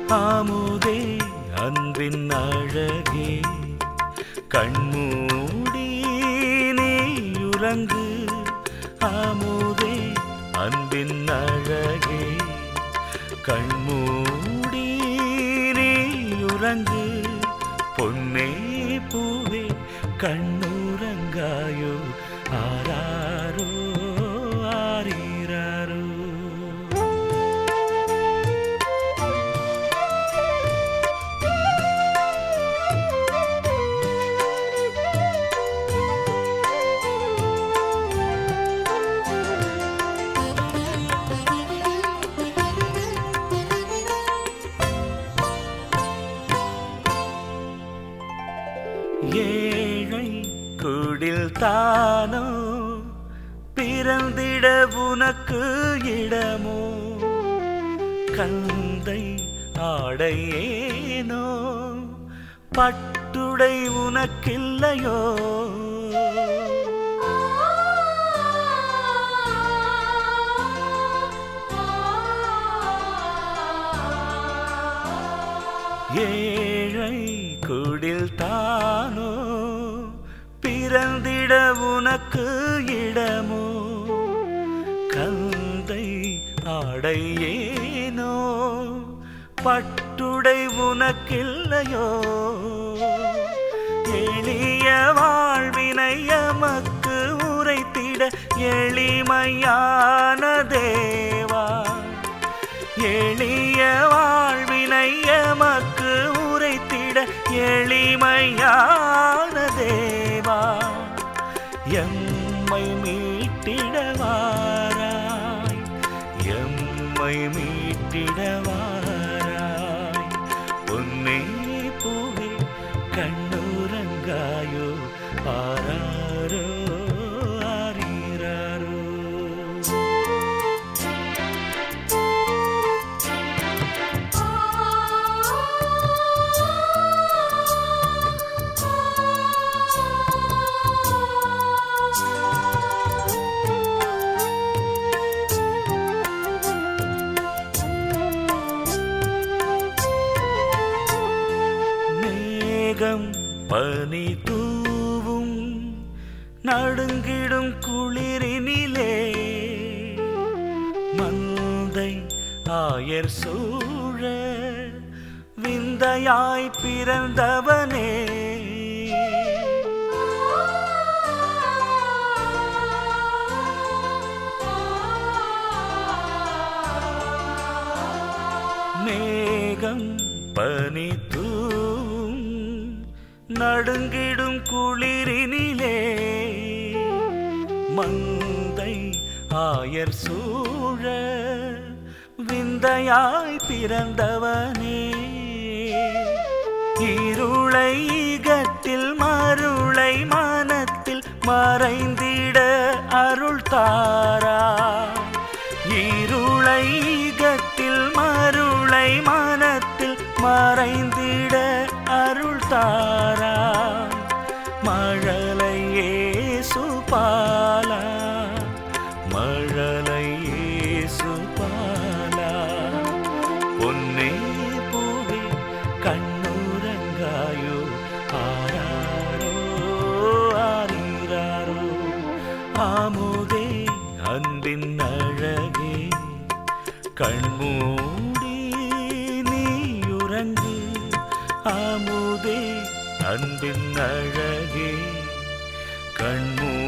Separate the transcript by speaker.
Speaker 1: ஆமுதே அன்பின் அழகே கண்மூடி நீ உறங்கு ஆமுதே அன்பின் அழகே கண்மூடி நீ உறங்கு பொன்னே பூவே கண்ணுறங்காயோ ஆராரோ ஆரீராரோ ஏழை குடில் தானோ பிறந்திட உனக்கு இடமோ கந்தை ஆடை ஏனோ பட்டுடை உனக்கில்லையோ ஏழை குடில் தானோ பிறந்திட உனக்கு இடமோ கந்தை ஆடை ஏனோ பட்டுடை உனக்கில்லையோ எளிய வாழ்வினை எமக்கு உரைத்திட எளிமையான தேவா எளிய வாழ்வினை எமக்கு உரைத்திட எளிமையான தேவா எம்மை மீட்டிடவாராய் எம்மை மீட்டிடவாராய் உன்னை பூவே கண்ணுறங்காயோ ஆராரோ ஆரீராரோ மேகம் பனி தூவும் நடுங்கிடும் குளிரினிலே மந்தை ஆயர் சூழ விந்தையாய் பிறந்தவனே மேகம் பனி தூவும் நடுங்கிடும் குளிரினிலே மந்தை ஆயர் சூழ விந்தையாய் பிறந்தவனே இருளை ஈகத்தில் மருளை மனத்தில் மறைந்திட அருள் தாரா இருளை ஈகத்தில் மருளை மனத்தில் மறைந்திட அருள் தாரா மழலையே சுபாலா மழலையே சுபாலா பொன்னே பூவே கண்ணுறங்காயோ ஆராரோ ஆரீராரோ ஆமுதே அன்பின் அழகே கண்மூடி நீ உறங்கு ஆமுதே அன்பின் அழகே கண்மூடி